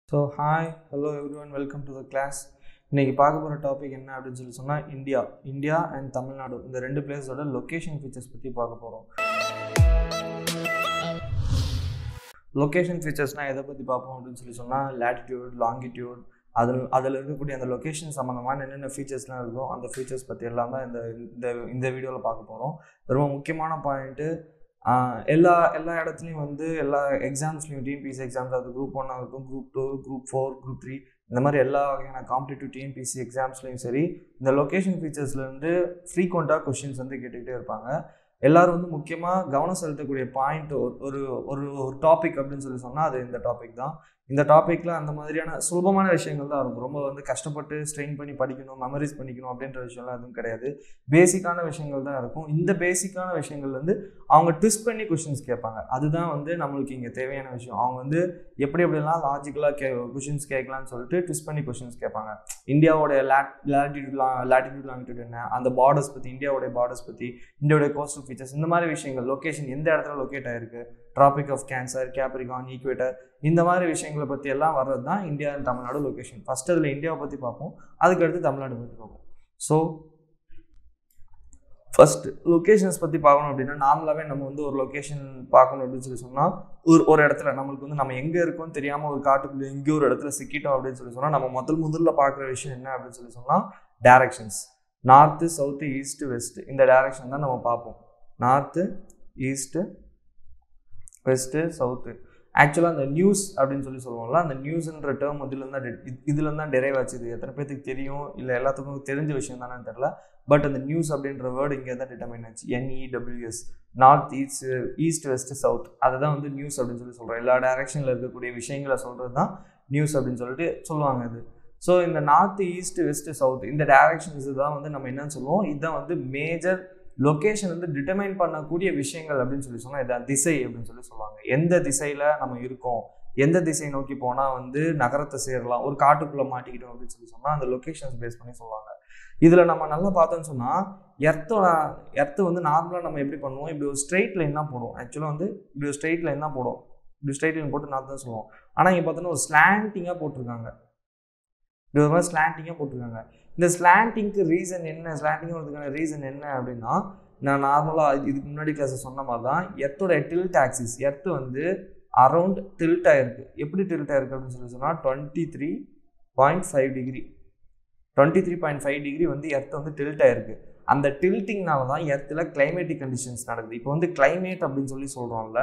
so hi hello everyone welcome to the class இன்றைக்கி பார்க்க போகிற டாபிக் என்ன அப்படின்னு சொல்லி சொன்னால் இந்தியா இந்தியா அண்ட் தமிழ்நாடு இந்த ரெண்டு பிளேஸோட லொக்கேஷன் ஃபீச்சர்ஸ் பற்றி பார்க்க போகிறோம் லொக்கேஷன் ஃபீச்சர்ஸ்னால் எதை பற்றி பார்ப்போம் அப்படின்னு சொல்லி சொன்னால் லேட்டிடியூட் லாங்கிடியூட் அதில் அதில் இருக்கக்கூடிய அந்த லொக்கேஷன் சம்மந்தமான என்னென்ன ஃபீச்சர்ஸ்லாம் இருக்கோ அந்த ஃபீச்சர்ஸ் பற்றி எல்லாம் தான் இந்த இந்த இந்த வீடியோவில் பார்க்க போகிறோம் ரொம்ப முக்கியமான பாயிண்ட்டு எல்லா எல்லா இடத்துலையும் வந்து எல்லா எக்ஸாம்ஸ்லையும் டிஎன்பிசி எக்ஸாம்ஸ் அது குரூப் ஒன் ஆகட்டும் group two group four group three இந்த மாதிரி எல்லா வகையான காம்படிட்டிவ் டிஎன்பிசி எக்ஸாம்ஸ்லையும் சரி இந்த லொக்கேஷன் ஃபீச்சர்ஸ்லேருந்து ஃப்ரீக்வெண்ட்டாக கொஷின்ஸ் வந்து கேட்டுக்கிட்டே இருப்பாங்க எல்லாரும் வந்து முக்கியமாக கவனம் செலுத்தக்கூடிய பாயிண்ட் ஒரு ஒரு ஒரு டாபிக் அப்படின்னு சொல்லி சொன்னால் அது இந்த டாபிக் தான் இந்த டாப்பிக்கில் அந்த மாதிரியான சுலபமான விஷயங்கள் தான் இருக்கும் ரொம்ப வந்து கஷ்டப்பட்டு ஸ்ட்ரெயின் பண்ணி படிக்கணும் மெமரிஸ் பண்ணிக்கணும் அப்படின்ற விஷயம்லாம் எதுவும் கிடையாது பேசிக்கான விஷயங்கள் தான் இருக்கும் இந்த பேசிக்கான விஷயங்கள் வந்து அவங்க ட்விஸ்ட் பண்ணி கொஷின்ஸ் கேட்பாங்க அதுதான் வந்து நம்மளுக்கு இங்கே தேவையான விஷயம் அவங்க வந்து எப்படி எப்படிலாம் லாஜிக்கலாக கே கொஷின்ஸ் கேட்கலான்னு சொல்லிட்டு ட்விஸ்ட் பண்ணி கொஷின்ஸ் கேட்பாங்க இந்தியாவோட lat latitude la latitude longitude என்ன அந்த பார்டர்ஸ் பற்றி இந்தியாவோடைய பார்டர்ஸ் பற்றி இந்தியாவுடைய கோஸ்டல் ஃபீச்சர்ஸ் இந்த மாதிரி விஷயங்கள் லொக்கேஷன் எந்த இடத்துல லொக்கேட் ஆயிருக்கு tropic of cancer capricorn equator இந்த மாதிரி விஷயங்களை பற்றி எல்லாம் வர்றது தான் India and Tamil Nadu location first அதில் இந்தியாவை பற்றி பார்ப்போம் அதுக்கடுத்து தமிழ்நாடு பற்றி பார்ப்போம் ஸோ ஃபர்ஸ்ட் லொக்கேஷன்ஸ் பற்றி பார்க்கணும் அப்படின்னா நார்மலாகவே நம்ம வந்து ஒரு லொக்கேஷன் பார்க்கணும் அப்படின்னு சொல்லி சொன்னால் ஒரு ஒரு இடத்துல நம்மளுக்கு வந்து நம்ம எங்கே இருக்கோம்னு தெரியாமல் ஒரு காட்டுக்குள்ளே எங்கேயோ ஒரு இடத்துல சிக்கிட்டோம் அப்படின்னு சொல்லி சொன்னால் நம்ம முதல் முதல்ல பார்க்குற விஷயம் என்ன அப்படின்னு சொல்லி சொன்னால் directions north south east west இந்த டேரக்ஷன் தான் நம்ம பார்ப்போம் நார்த்து ஈஸ்ட்டு வெஸ்ட்டு சவுத்து ஆக்சுவலாக அந்த நியூஸ் அப்படின்னு சொல்லி சொல்லுவோம்ல அந்த நியூஸ்ன்ற டேர்ம் இதுலேருந்து தான் இதுலேருந்து தான் டெரைவ் ஆச்சு இது எத்தனை பேருக்கு தெரியும் இல்லை எல்லாத்துக்கும் தெரிஞ்ச விஷயம் தானே தெரில பட் அந்த நியூஸ் அப்படின்ற வேர்டு இங்கே தான் டிட்டர்மைன் ஆச்சு NEWS north east east west south அதை தான் வந்து நியூஸ் அப்படின்னு சொல்லி சொல்கிறோம் எல்லா டைரக்ஷனில் இருக்கக்கூடிய விஷயங்களை சொல்கிறது தான் நியூஸ் அப்படின்னு சொல்லிட்டு சொல்லுவாங்க இது ஸோ இந்த நார்த் ஈஸ்ட் வெஸ்ட் சவுத் இந்த டைரக்ஷன்ஸ் தான் வந்து நம்ம என்னன்னு சொல்லுவோம் இதுதான் வந்து மேஜர் லொக்கேஷன் வந்து டிட்டர்மைன் பண்ணக்கூடிய விஷயங்கள் அப்படின்னு சொல்லி சொன்னால் இதான் திசை அப்படின்னு சொல்லி சொல்லுவாங்க எந்த திசையில் நம்ம இருக்கோம் எந்த திசையை நோக்கி போனால் வந்து நகரத்தை சேரலாம் ஒரு காட்டுக்குள்ளே மாட்டிக்கிட்டோம் அப்படின்னு சொல்லி சொன்னால் அந்த லொக்கேஷன்ஸ் பேஸ் பண்ணி சொல்லுவாங்க இதில் நம்ம நல்லா பார்த்தோம்னு சொன்னால் எர்த்தோட எர்த்து வந்து நார்மலாக நம்ம எப்படி பண்ணுவோம் இப்படி ஒரு ஸ்ட்ரெயிட் லைன் தான் போடுவோம் ஆக்சுவலாக வந்து இப்படி ஒரு ஸ்ட்ரெயிட் லைன் தான் போடுவோம் இப்படி ஸ்ட்ரெயிட் லைன் போட்டு நான் தான் சொல்லுவோம் ஆனால் இங்கே பார்த்தோன்னா ஒரு ஸ்லாண்டிங்காக போட்டிருக்காங்க இப்படி ஒரு மாதிரி ஸ்லாண்டிங்காக போட்டிருக்காங்க இந்த ஸ்லாண்டிங்க்கு ரீசன் என்ன ஸ்லாண்டிங் வரதுக்கான ரீசன் என்ன அப்படின்னா நான் நார்மலாக இதுக்கு முன்னாடி கிளாஸ் சொன்ன மாதிரி தான் எர்த்தோட டில்ட் ஆக்சிஸ் எர்த்து வந்து அரவுண்ட் டில்ட் ஆயிருக்கு எப்படி டில்ட் ஆயிருக்கு அப்படின்னு சொல்லி சொன்னால் twenty three point five degree twenty three point five degree வந்து எர்த்து வந்து டில்ட் ஆயிருக்கு அந்த டில்ட்டிங்னால தான் எர்த்தில் கிளைமேட்டிக் கண்டிஷன்ஸ் நடக்குது இப்போ வந்து கிளைமேட் அப்படின்னு சொல்லி சொல்கிறோம்ல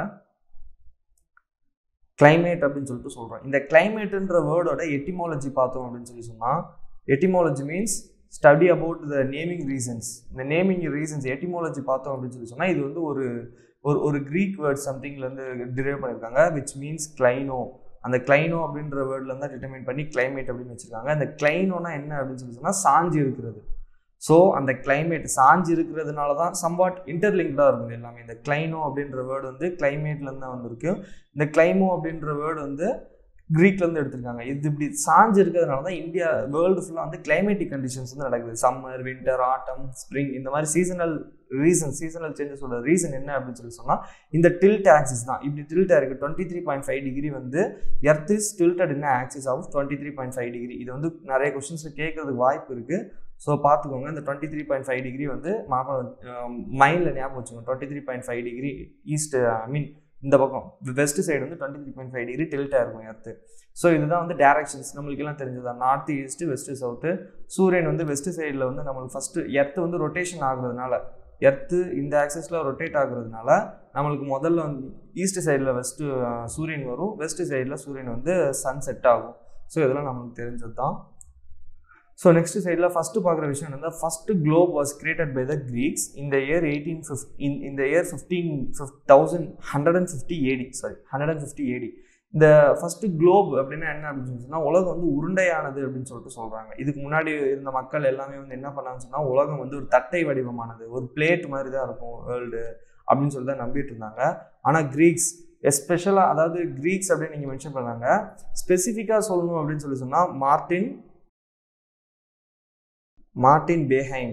கிளைமேட் அப்படின்னு சொல்லிட்டு சொல்கிறோம் இந்த கிளைமேட்டுன்ற வேர்டோட எட்டிமாலஜி பார்த்தோம் அப்படின்னு சொல்லி சொன்னால் etymology means study about the naming reasons இந்த நேமிங் ரீசன்ஸ் எட்டிமாலஜி பார்த்தோம் அப்படின்னு சொல்லி சொன்னால் இது வந்து ஒரு ஒரு ஒரு க்ரீக் வேர்ட் சம்திங்லேருந்து டிரைவ் பண்ணியிருக்காங்க விச் மீன்ஸ் கிளைனோ அந்த கிளைனோ அப்படின்ற வேர்டில் தான் டிட்டர்மைன் பண்ணி கிளைமேட் அப்படின்னு வச்சுருக்காங்க அந்த கிளைனோனா என்ன அப்படின்னு சொல்லி சொன்னால் சாஞ்சி இருக்கிறது ஸோ அந்த கிளைமேட் சாஞ்சி இருக்கிறதுனால தான் சம்வாட் இன்டர்லிங்க்டாக இருக்குது எல்லாமே இந்த கிளைனோ அப்படின்ற வேர்டு வந்து கிளைமேட்லேருந்து தான் வந்திருக்கு இந்த கிளைமோ அப்படின்ற வேர்டு வந்து க்ரீக்லேருந்து எடுத்திருக்காங்க இது இப்படி சாஞ்சு இருக்கிறதுனால தான் இந்தியா வேர்ல்டு ஃபுல்லாக வந்து கிளைமேட்டிக் கண்டிஷன்ஸ் வந்து நடக்குது சம்மர் வின்டர் ஆட்டம் ஸ்ப்ரிங் இந்த மாதிரி சீசனல் ரீசன் சீசனல் சேஞ்சஸோட ரீசன் என்ன அப்படின்னு சொல்லி சொன்னால் இந்த டில்ட் ஆக்சிஸ் தான் இப்படி டில்ட் ஆயிருக்கு twenty three point five degree வந்து earth is tilted in axis of twenty three point five degree இது வந்து நிறைய கொஸ்டின்ஸில் கேட்கறதுக்கு வாய்ப்பு இருக்குது ஸோ பார்த்துக்கோங்க இந்த twenty three point five degree வந்து மைண்டில் ஞாபகம் வச்சுக்கோங்க twenty three point five degree east I mean இந்த பக்கம் வெஸ்ட் சைடு வந்து twenty three point five degree டில்ட்டாக இருக்கும் எர்த்து ஸோ இதுதான் வந்து டேரக்ஷன்ஸ் நம்மளுக்கு எல்லாம் தெரிஞ்சதான் நார்த் ஈஸ்ட்டு வெஸ்ட்டு சவுத்து சூரியன் வந்து வெஸ்ட் சைடில் வந்து நம்மளுக்கு ஃபஸ்ட்டு எர்த்து வந்து ரொட்டேஷன் ஆகுறதுனால எர்த்து இந்த ஆக்சஸில் ரொட்டேட் ஆகுறதுனால நம்மளுக்கு முதல்ல வந்து ஈஸ்ட் சைடில் வெஸ்ட்டு சூரியன் வரும் வெஸ்ட் சைடில் சூரியன் வந்து சன் செட் ஆகும் ஸோ இதெல்லாம் நம்மளுக்கு தெரிஞ்சது தான் ஸோ நெக்ஸ்ட் சைடில் ஃபஸ்ட்டு பார்க்குற விஷயம் என்னன்னா first globe was created by the Greeks இந்த இயர் எயிட்டீன் ஃபிஃப்ட் இன் இந்த year fifteen fifth thousand hundred and fifty AD sorry hundred and fifty AD இந்த ஃபஸ்ட்டு குளோப் அப்படின்னா என்ன அப்படின்னு சொன்னால் உலகம் வந்து உருண்டையானது அப்படின்னு சொல்லிட்டு சொல்கிறாங்க இதுக்கு முன்னாடி இருந்த மக்கள் எல்லாமே வந்து என்ன பண்ணாங்கன்னு சொன்னால் உலகம் வந்து ஒரு தட்டை வடிவமானது ஒரு பிளேட் மாதிரி தான் இருக்கும் வேர்ல்டு அப்படின்னு சொல்லி தான் நம்பிட்டு இருந்தாங்க ஆனால் க்ரீக்ஸ் எஸ்பெஷலாக அதாவது க்ரீக்ஸ் அப்படின்னு நீங்கள் மென்ஷன் பண்ணாங்க ஸ்பெசிஃபிக்காக சொல்லணும் அப்படின்னு சொல்லி சொன்னால் Martin Martin Behaim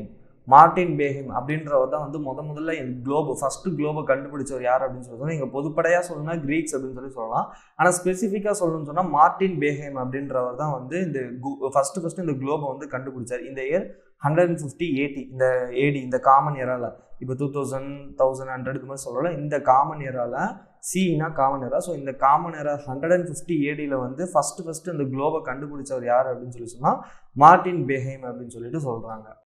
Martin Behaim அப்படின்றவர் தான் வந்து முத முதல்ல இந்த குளோபு ஃபர்ஸ்ட் குளோபை கண்டுபிடிச்சவர் யார் அப்படின்னு சொல்லி சொன்னால் இங்கே பொதுப்படையாக சொல்லணும்னா கிரீக்ஸ் அப்படின்னு சொல்லி சொல்லலாம் ஆனால் ஸ்பெசிஃபிக்காக சொல்லணும்னு சொன்னால் மார்டின் பேஹேம் அப்படின்றவர் தான் வந்து இந்த ஃபஸ்ட்டு ஃபஸ்ட்டு இந்த குளோபை வந்து கண்டுபிடிச்சார் இந்த year hundred and fifty eighty இந்த ஏடி இந்த காமன் இயரால் இப்போ டூ தௌசண்ட் தௌசண்ட் ஹண்ட்ரட் இது மாதிரி சொல்லல இந்த காமன் இயரால் சினா காமன் இயரா ஸோ இந்த காமன் இயரா ஹண்ட்ரட் அண்ட் ஃபிஃப்டி ஏடியில் வந்து ஃபஸ்ட்டு ஃபஸ்ட்டு இந்த குளோபை கண்டுபிடிச்சவர் யார் அப்படின்னு சொல்லி சொன்னால் மார்டின் பேஹேம் அப்படின்னு சொல்லிட்டு சொல்கிறாங்க